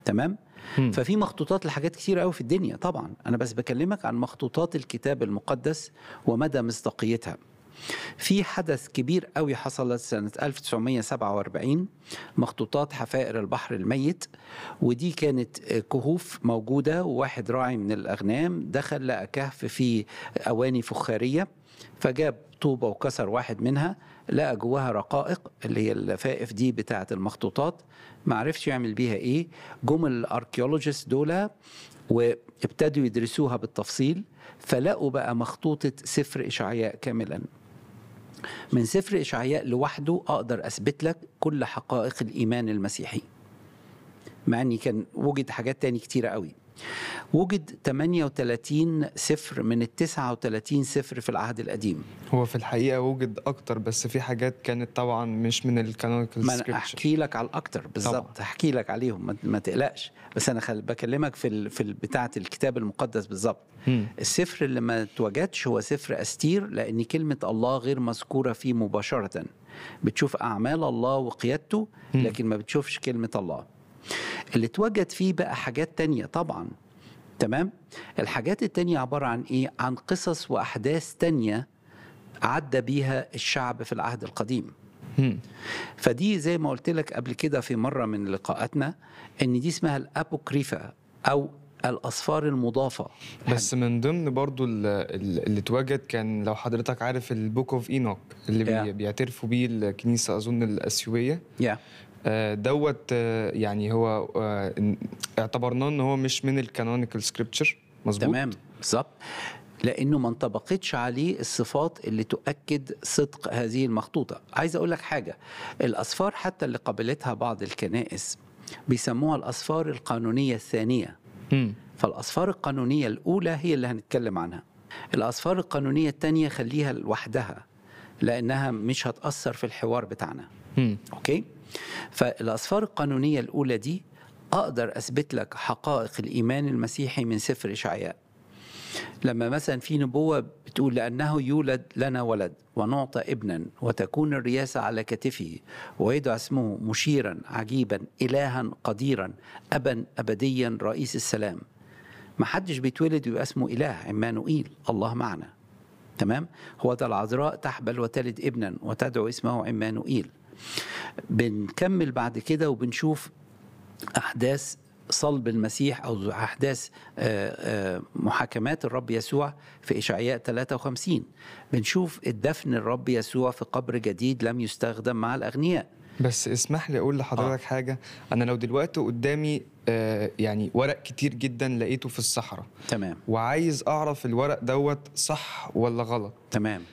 تمام مم. ففي مخطوطات لحاجات كتير قوي في الدنيا طبعا انا بس بكلمك عن مخطوطات الكتاب المقدس ومدى مصداقيتها في حدث كبير قوي حصل سنة 1947 مخطوطات حفائر البحر الميت ودي كانت كهوف موجودة وواحد راعي من الأغنام دخل لقى كهف فيه أواني فخارية فجاب طوبة وكسر واحد منها لقى جواها رقائق اللي هي اللفائف دي بتاعة المخطوطات ما عرفش يعمل بيها ايه جم الاركيولوجيست دول وابتدوا يدرسوها بالتفصيل فلقوا بقى مخطوطة سفر إشعياء كاملا من سفر إشعياء لوحده أقدر أثبت لك كل حقائق الإيمان المسيحي مع أني كان وجد حاجات تاني كتيرة قوي وجد 38 سفر من ال 39 سفر في العهد القديم هو في الحقيقة وجد أكتر بس في حاجات كانت طبعا مش من الكانونيكال ما انا سكريبتشر احكي لك على الاكتر بالظبط هحكي لك عليهم ما- ما تقلقش بس انا خل... بكلمك في ال... في ال- بتاعه الكتاب المقدس بالظبط السفر اللي ما اتوجدش هو سفر استير لان كلمه الله غير مذكوره فيه مباشره بتشوف اعمال الله وقيادته لكن ما بتشوفش كلمه الله اللي اتوجد فيه بقى حاجات تانية طبعا تمام الحاجات التانية عبارة عن ايه عن قصص واحداث تانية عدى بيها الشعب في العهد القديم فدي زي ما قلت لك قبل كده في مرة من لقاءاتنا ان دي اسمها الابوكريفا او الاسفار المضافة بس من ضمن برضو ال- ال- اللي اتوجد كان لو حضرتك عارف البوك اوف اينوك اللي بي- Yeah. بيعترفوا بيه الكنيسة أظن الأسيوية يا آه، دوت آه، يعني هو آه، إن- اعتبرناه ان هو مش من الكانونيكال سكريبتشر مظبوط تمام بالظبط لانه ما انطبقتش عليه الصفات اللي تؤكد صدق هذه المخطوطه عايز اقول لك حاجه الاسفار حتى اللي قبلتها بعض الكنائس بيسموها الاسفار القانونيه الثانيه مم. فالاسفار القانونيه الاولى هي اللي هنتكلم عنها الاسفار القانونيه الثانيه خليها لوحدها لانها مش هتاثر في الحوار بتاعنا مم. اوكي فالاسفار القانونيه الاولى دي اقدر اثبت لك حقائق الايمان المسيحي من سفر اشعياء لما مثلا في نبوه بتقول لانه يولد لنا ولد ونعطى ابنا وتكون الرياسه على كتفه ويدعى اسمه مشيرا عجيبا الها قديرا ابا ابديا رئيس السلام ما حدش بيتولد ويبقى اسمه اله عمانوئيل الله معنا تمام هو ده العذراء تحبل وتلد ابنا وتدعو اسمه عمانوئيل بنكمل بعد كده وبنشوف احداث صلب المسيح او احداث آه، آه، محاكمات الرب يسوع في اشعياء 53 بنشوف الدفن الرب يسوع في قبر جديد لم يستخدم مع الاغنياء بس اسمح لي اقول لحضرتك حاجه انا لو دلوقتي قدامي آه، يعني ورق كتير جدا لقيته في الصحراء تمام وعايز اعرف الورق دوت صح ولا غلط تمام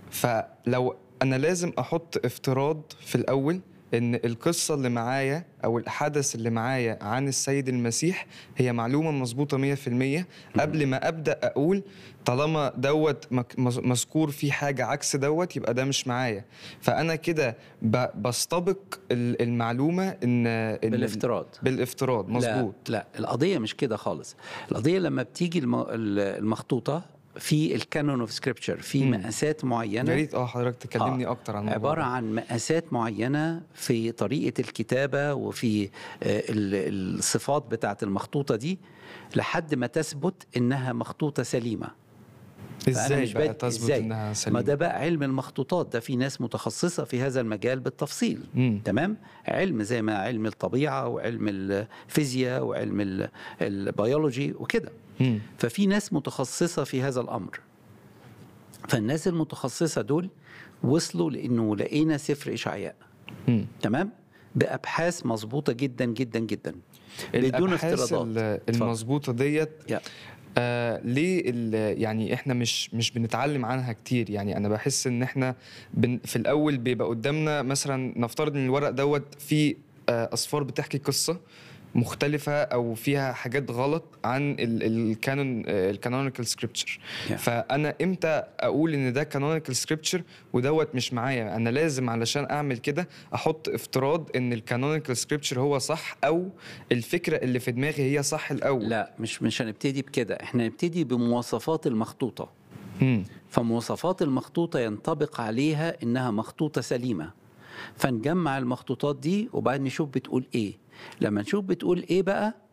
فلو انا لازم احط افتراض في الاول ان القصه اللي معايا او الحدث اللي معايا عن السيد المسيح هي معلومه مظبوطه 100% قبل ما ابدا اقول طالما دوت مك- مز- مذكور فيه حاجه عكس دوت يبقى ده مش معايا فانا كده ب- بستبق ال- المعلومه ان إن- بالافتراض بالافتراض مظبوط لا, لا القضيه مش كده خالص القضيه لما بتيجي الم- ال- المخطوطه في الكانون اوف سكريبتشر في مم. مقاسات معينه يا ريت اه حضرتك تكلمني آه. اكتر عن الموضوع عبارة ده. عن مقاسات معينة في طريقة الكتابة وفي آه، ال- الصفات بتاعة المخطوطة دي لحد ما تثبت إنها مخطوطة سليمة فأنا ازاي مش بقى بادئ- تثبت إزاي؟ انها ما سليمه ده بقى علم المخطوطات ده في ناس متخصصة في هذا المجال بالتفصيل مم. تمام علم زي ما علم الطبيعة وعلم الفيزياء وعلم ال- البيولوجي وكده مم. ففي ناس متخصصة في هذا الأمر فالناس المتخصصة دول وصلوا لأنه لقينا سفر إشعياء مم. تمام بأبحاث مظبوطة جدا جدا جدا بدون الأبحاث افتراضات ال- اتفضل. المظبوطه ديت يا. آه ليه ال- يعني احنا مش مش بنتعلم عنها كتير يعني انا بحس ان احنا بن في الاول بيبقى قدامنا مثلا نفترض ان الورق دوت فيه آه اصفار بتحكي قصه مختلفة أو فيها حاجات غلط عن الكانون الكانونيكال سكريبتشر Yeah. فأنا إمتى أقول إن ده كانونيكال سكريبتشر ودوت مش معايا أنا لازم علشان أعمل كده أحط افتراض إن الكانونيكال سكريبتشر هو صح أو الفكرة اللي في دماغي هي صح الأول لا مش مش هنبتدي بكده احنا نبتدي بمواصفات المخطوطة مم. فمواصفات المخطوطة ينطبق عليها إنها مخطوطة سليمة فنجمع المخطوطات دي وبعد نشوف بتقول إيه لما نشوف بتقول إيه بقى